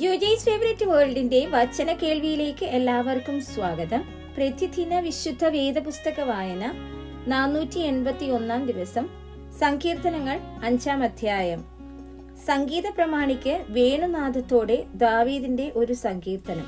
Joji's favourite വേൾഡിന്റെ വചന കേൾവിയിലേക്ക് എല്ലാവർക്കും സ്വാഗതം പ്രതിദിന വിശുദ്ധ വേദപുസ്തക വായന നാനൂറ്റി എൺപത്തി ഒന്നാം ദിവസം സങ്കീർത്തനങ്ങൾ അഞ്ചാം അധ്യായം സംഗീത പ്രമാണിക്ക് വേണുനാഥത്തോടെ ദാവീദിന്റെ ഒരു സങ്കീർത്തനം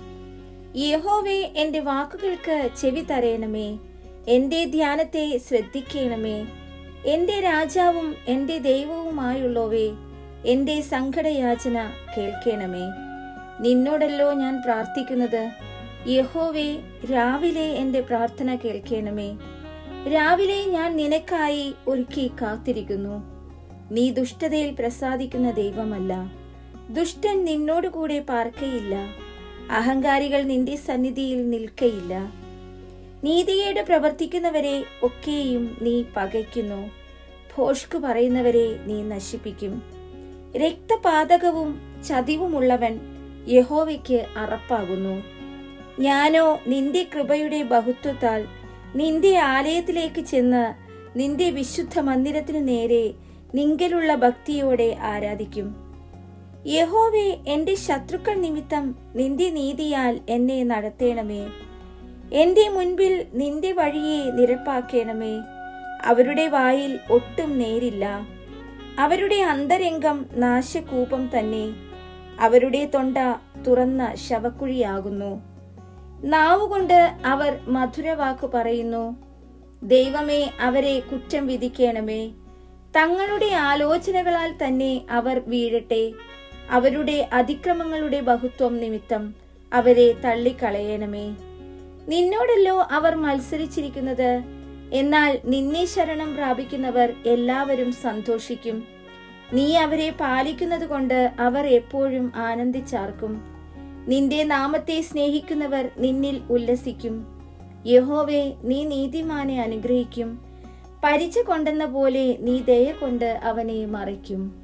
യഹോവേ എന്റെ വാക്കുകൾക്ക് ചെവി തരയണമേ എന്റെ ധ്യാനത്തെ ശ്രദ്ധിക്കണമേ എന്റെ രാജാവും എന്റെ ദൈവവുമായുള്ളവേ എന്റെ സങ്കടയാചന കേൾക്കണമേ നിന്നോടല്ലോ ഞാൻ പ്രാർത്ഥിക്കുന്നത് യഹോവേ രാവിലെ എന്റെ പ്രാർത്ഥന കേൾക്കണമേ രാവിലെ ഞാൻ നിനക്കായി ഒരുക്കി കാത്തിരിക്കുന്നു നീ ദുഷ്ടതയിൽ പ്രസാദിക്കുന്ന ദൈവമല്ല ദുഷ്ടൻ നിന്നോടുകൂടെ പാർക്കയില്ല അഹങ്കാരികൾ നിന്റെ സന്നിധിയിൽ നിൽക്കയില്ല നീതിയേട് പ്രവർത്തിക്കുന്നവരെ ഒക്കെയും നീ പകയ്ക്കുന്നു ഭോഷ്കു പറയുന്നവരെ നീ നശിപ്പിക്കും രക്തപാതകവും ചതിവുമുള്ളവൻ യഹോവയ്ക്ക് അറപ്പാകുന്നു ഞാനോ നിന്റെ കൃപയുടെ ബഹുത്വത്താൽ നിന്റെ ആലയത്തിലേക്ക് ചെന്ന് നിന്റെ വിശുദ്ധ മന്ദിരത്തിനു നേരെ നിങ്കലുള്ള ഭക്തിയോടെ ആരാധിക്കും യഹോവേ എന്റെ ശത്രുക്കൾ നിമിത്തം നിന്റെ നീതിയാൽ എന്നെ നടത്തേണമേ എന്റെ മുൻപിൽ നിന്റെ വഴിയെ നിരപ്പാക്കേണമേ അവരുടെ വായിൽ ഒട്ടും നേരില്ല അവരുടെ അന്തരംഗം നാശകൂപം തന്നെ അവരുടെ തൊണ്ട തുറന്ന ശവക്കുഴിയാകുന്നു നാവുകൊണ്ട് അവർ മധുരവാക്കു പറയുന്നു ദൈവമേ അവരെ കുറ്റം വിധിക്കണമേ തങ്ങളുടെ ആലോചനകളാൽ തന്നെ അവർ വീഴട്ടെ അവരുടെ അതിക്രമങ്ങളുടെ ബഹുത്വം നിമിത്തം അവരെ തള്ളിക്കളയണമേ നിന്നോടല്ലോ അവർ മത്സരിച്ചിരിക്കുന്നത് എന്നാൽ നിന്നെ ശരണം പ്രാപിക്കുന്നവർ എല്ലാവരും സന്തോഷിക്കും നീ അവരെ പാലിക്കുന്നത് കൊണ്ട് അവർ എപ്പോഴും ആനന്ദിച്ചാർക്കും നിന്റെ നാമത്തെ സ്നേഹിക്കുന്നവർ നിന്നിൽ ഉല്ലസിക്കും യഹോവേ നീ നീതിമാനെ അനുഗ്രഹിക്കും പരിച കൊണ്ടെന്ന പോലെ നീ ദയ കൊണ്ട് അവനെ മറയ്ക്കും